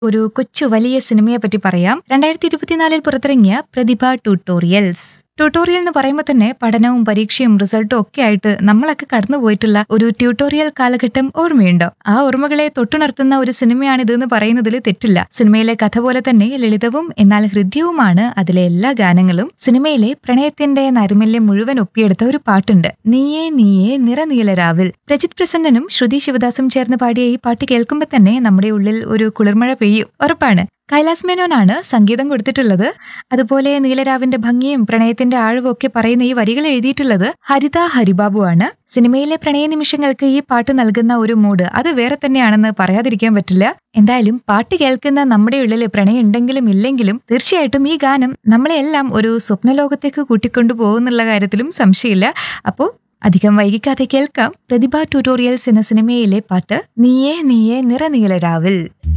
ഒരു കൊച്ചു വലിയ സിനിമയെ പറ്റി പറയാം രണ്ടായിരത്തി ഇരുപത്തിനാലിൽ പുറത്തിറങ്ങിയ പ്രതിഭ ട്യൂട്ടോറിയൽസ് ട്യൂട്ടോറിയൽ എന്ന് പറയുമ്പോൾ തന്നെ പഠനവും പരീക്ഷയും റിസൾട്ടും ഒക്കെ ആയിട്ട് നമ്മളൊക്കെ കടന്നുപോയിട്ടുള്ള ഒരു ട്യൂട്ടോറിയൽ കാലഘട്ടം ഓർമ്മയുണ്ടോ ആ ഓർമ്മകളെ തൊട്ടുണർത്തുന്ന ഒരു സിനിമയാണിത് എന്ന് പറയുന്നതിൽ തെറ്റില്ല സിനിമയിലെ കഥ പോലെ തന്നെ ലളിതവും എന്നാൽ ഹൃദ്യവുമാണ് അതിലെ എല്ലാ ഗാനങ്ങളും സിനിമയിലെ പ്രണയത്തിന്റെ നൈർമല്യം മുഴുവൻ ഒപ്പിയെടുത്ത ഒരു പാട്ടുണ്ട് നീയേ നീയേ നിറനീലരാവിൽ പ്രജിത് പ്രസന്നനും ശ്രുതി ശിവദാസും ചേർന്ന് പാടിയ ഈ പാട്ട് കേൾക്കുമ്പോൾ തന്നെ നമ്മുടെ ഉള്ളിൽ ഒരു കുളിർമഴ പെയ്യും ഉറപ്പാണ് കൈലാസ് മേനോനാണ് സംഗീതം കൊടുത്തിട്ടുള്ളത് അതുപോലെ നീലരാവിന്റെ ഭംഗിയും പ്രണയത്തിന്റെ ആഴവും ഒക്കെ പറയുന്ന ഈ വരികൾ എഴുതിയിട്ടുള്ളത് ഹരിത ഹരിബാബു ആണ് സിനിമയിലെ പ്രണയ നിമിഷങ്ങൾക്ക് ഈ പാട്ട് നൽകുന്ന ഒരു മൂഡ് അത് വേറെ തന്നെയാണെന്ന് പറയാതിരിക്കാൻ പറ്റില്ല എന്തായാലും പാട്ട് കേൾക്കുന്ന നമ്മുടെ ഉള്ളിൽ പ്രണയം ഉണ്ടെങ്കിലും ഇല്ലെങ്കിലും തീർച്ചയായിട്ടും ഈ ഗാനം നമ്മളെല്ലാം ഒരു സ്വപ്നലോകത്തേക്ക് കൂട്ടിക്കൊണ്ടു പോകുന്നുള്ള കാര്യത്തിലും സംശയമില്ല അപ്പോൾ അധികം വൈകിക്കാതെ കേൾക്കാം പ്രതിഭ ട്യൂട്ടോറിയൽസ് എന്ന സിനിമയിലെ പാട്ട് നീയേ നീയേ നിറനീലരാവിൽ